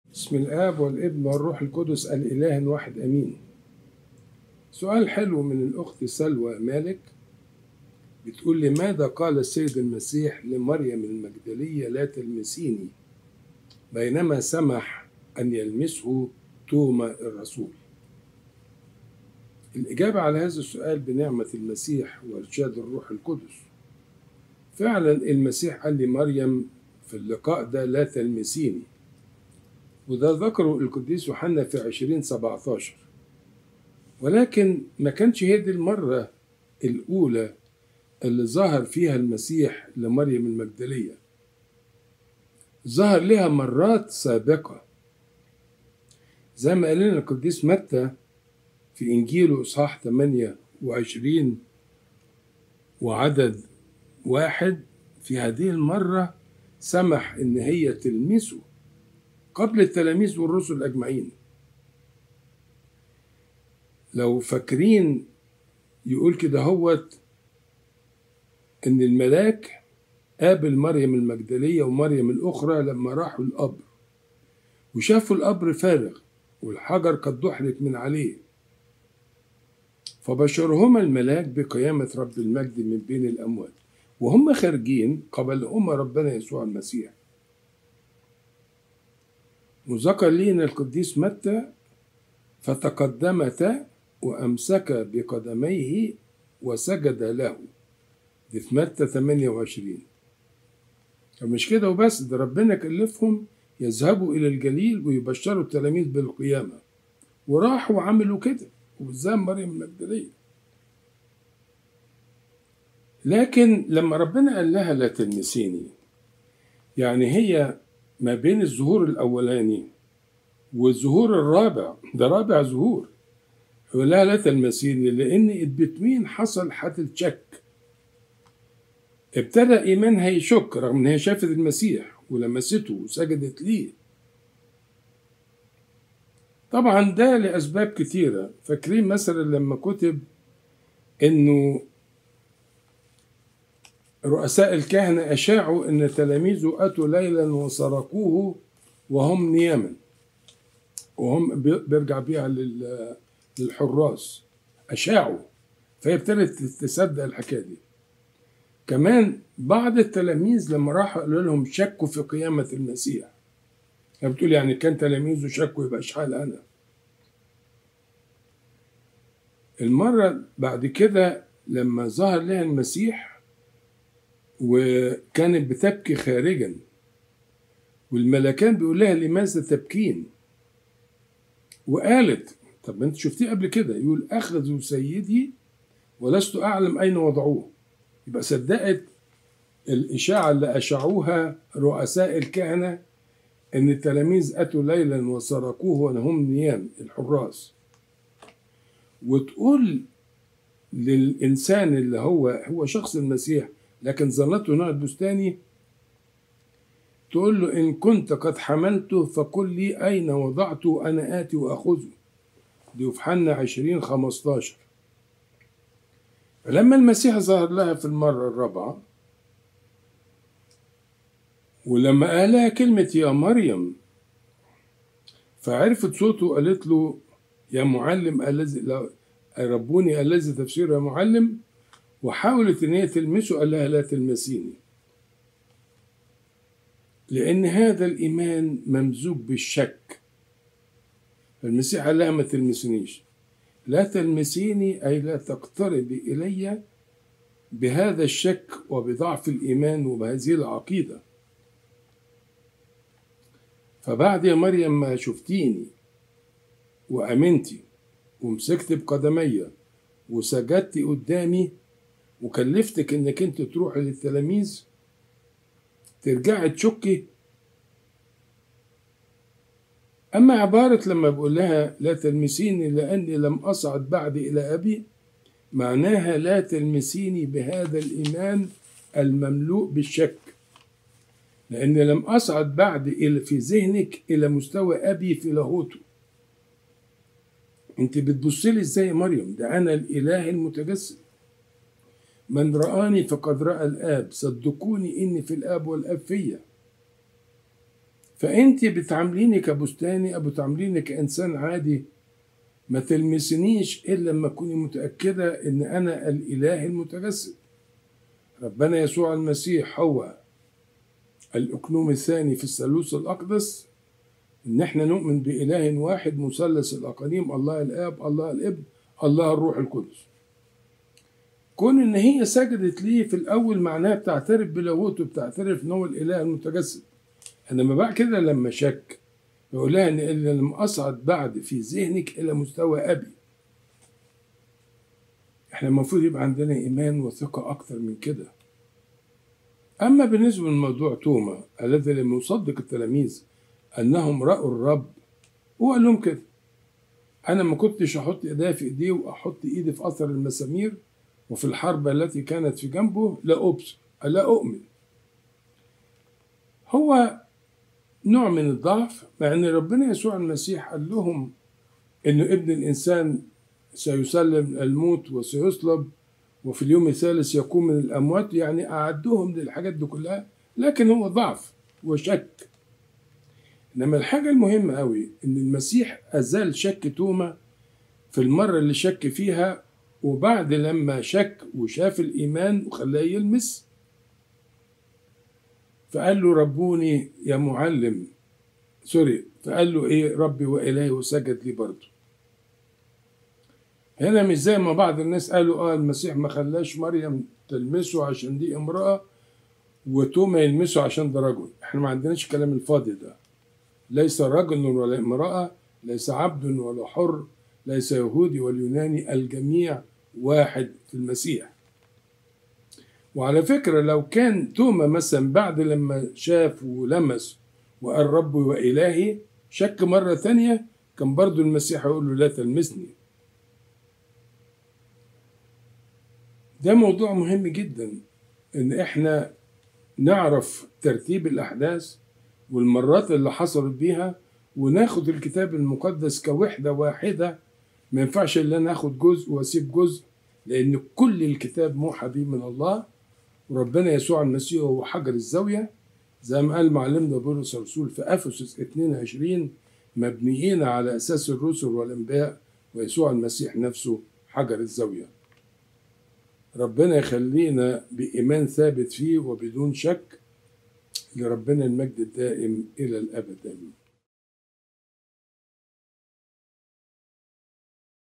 بسم الآب والابن والروح القدس الإله واحد أمين سؤال حلو من الأخت سلوى مالك بتقول لماذا قال السيد المسيح لمريم المجدلية لا تلمسيني بينما سمح أن يلمسه توما الرسول الإجابة على هذا السؤال بنعمة المسيح وإرشاد الروح القدس فعلا المسيح قال لمريم في اللقاء ده لا تلمسيني وده ذكره القديس يوحنا في عشرين سبعتاشر ولكن ما كانش هي دي المرة الأولى اللي ظهر فيها المسيح لمريم المجدلية ظهر لها مرات سابقة زي ما قال لنا القديس متى في إنجيله إصحاح 28 وعدد واحد في هذه المرة سمح إن هي تلمسه قبل التلاميذ والرسل أجمعين لو فاكرين يقول كده هوت إن الملاك قابل مريم المجدلية ومريم الأخرى لما راحوا القبر وشافوا القبر فارغ والحجر قد دحرج من عليه فبشرهما الملاك بقيامة رب المجد من بين الأموات وهم خارجين قبلهما ربنا يسوع المسيح وذكر لنا القديس متى فتقدمتا وأمسك بقدميه وسجد له دي في متى 28 فمش كده وبس ده ربنا كلفهم يذهبوا إلى الجليل ويبشروا التلاميذ بالقيامة وراحوا وعملوا كده وبالذات مريم المجدلية لكن لما ربنا قال لها لا تلمسيني يعني هي ما بين الظهور الأولاني والظهور الرابع ده رابع ظهور يقول لها لا تلمسيني لأن البتوين حصل حالة شك ابتدى إيمانها يشك رغم إن هي شافت المسيح ولمسته وسجدت ليه طبعا ده لأسباب كتيرة فاكرين مثلا لما كتب إنه رؤساء الكهنة أشاعوا أن تلاميذه أتوا ليلا وسرقوه وهم نياما وهم بيرجع بيها للحراس أشاعوا فهي ابتدت تصدق الحكاية دي كمان بعض التلاميذ لما راحوا قالوا لهم شكوا في قيامة المسيح يعني بتقول يعني كان تلاميذه شكوا يبقى اشحال أنا المرة بعد كده لما ظهر لها المسيح وكانت بتبكي خارجا والملكان بيقول لها لماذا تبكين وقالت طب ما انت شفتيه قبل كده يقول اخذوا سيدي ولست اعلم اين وضعوه يبقى صدقت الاشاعه اللي اشاعوها رؤساء الكهنه ان التلاميذ اتوا ليلا وسرقوه وهم نيام الحراس وتقول للانسان اللي هو هو شخص المسيح لكن ظنته نوع البستاني تقول له إن كنت قد حملته فقل لي أين وضعته أنا آتي وأخذه دي في حنا عشرين خمستاشر فلما المسيح ظهر لها في المرة الرابعة ولما قال لها كلمة يا مريم فعرفت صوته وقالت له يا معلم الذي ربوني الذي تفسيره يا معلم وحاولت ان هي تلمسه قال لها لا تلمسيني لان هذا الايمان ممزوج بالشك فالمسيح قال لها ما تلمسنيش لا تلمسيني اي لا تقتربي الي بهذا الشك وبضعف الايمان وبهذه العقيده فبعد يا مريم ما شفتيني وامنتي ومسكت بقدمي وسجدتي قدامي وكلفتك انك انت تروحي للتلاميذ ترجعي تشكي اما عبارة لما بقول لها لا تلمسيني لاني لم اصعد بعد الى ابي معناها لا تلمسيني بهذا الايمان المملوء بالشك لان لم اصعد بعد الى في ذهنك الى مستوى ابي في لاهوته انت بتبصلي ازاي يا مريم ده انا الاله المتجسد من رآني فقد رأى الآب صدقوني إني في الآب والآب فيا فانت بتعامليني كبستاني او بتعامليني كانسان عادي ما تلمسنيش الا لما تكوني متاكده ان انا الاله المتجسد ربنا يسوع المسيح هو الاكنوم الثاني في الثالوث الاقدس ان احنا نؤمن باله واحد مثلث الاقانيم الله الاب الله الابن الله الروح القدس كون ان هي سجدت ليه في الاول معناها بتعترف بلاهوته بتعترف ان هو الاله المتجسد انما بعد كده لما شك يقول لها ان إلا لم اصعد بعد في ذهنك الى مستوى ابي احنا المفروض يبقى عندنا ايمان وثقه اكتر من كده اما بالنسبه لموضوع توما الذي لم يصدق التلاميذ انهم راوا الرب هو قال لهم كده انا ما كنتش احط ايديا في ايديه واحط ايدي في اثر المسامير وفي الحرب التي كانت في جنبه لا ابصر لا اؤمن هو نوع من الضعف مع ان ربنا يسوع المسيح قال لهم انه ابن الانسان سيسلم الموت وسيصلب وفي اليوم الثالث يقوم من الاموات يعني اعدهم للحاجات دي كلها لكن هو ضعف وشك انما الحاجه المهمه قوي ان المسيح ازال شك توما في المره اللي شك فيها وبعد لما شك وشاف الايمان وخلاه يلمس فقال له ربوني يا معلم سوري فقال له ايه ربي والهي وسجد لي برضه هنا مش زي ما بعض الناس قالوا اه المسيح ما خلاش مريم تلمسه عشان دي امرأة وتوما يلمسه عشان ده رجل احنا ما عندناش الكلام الفاضي ده ليس رجل ولا امرأة ليس عبد ولا حر ليس يهودي ولا يوناني الجميع واحد في المسيح وعلى فكرة لو كان توما مثلا بعد لما شاف ولمس وقال ربي وإلهي شك مرة تانية كان برضو المسيح يقول له لا تلمسني ده موضوع مهم جدا ان احنا نعرف ترتيب الاحداث والمرات اللي حصلت بيها وناخد الكتاب المقدس كوحدة واحدة ما ينفعش الا ناخد جزء واسيب جزء لان كل الكتاب موحى به من الله وربنا يسوع المسيح هو حجر الزاوية زي ما قال معلمنا بولس الرسول في افسس 22 مبنيين على اساس الرسل والانبياء ويسوع المسيح نفسه حجر الزاويه ربنا يخلينا بإيمان ثابت فيه وبدون شك لربنا المجد الدائم إلى الأبد آمين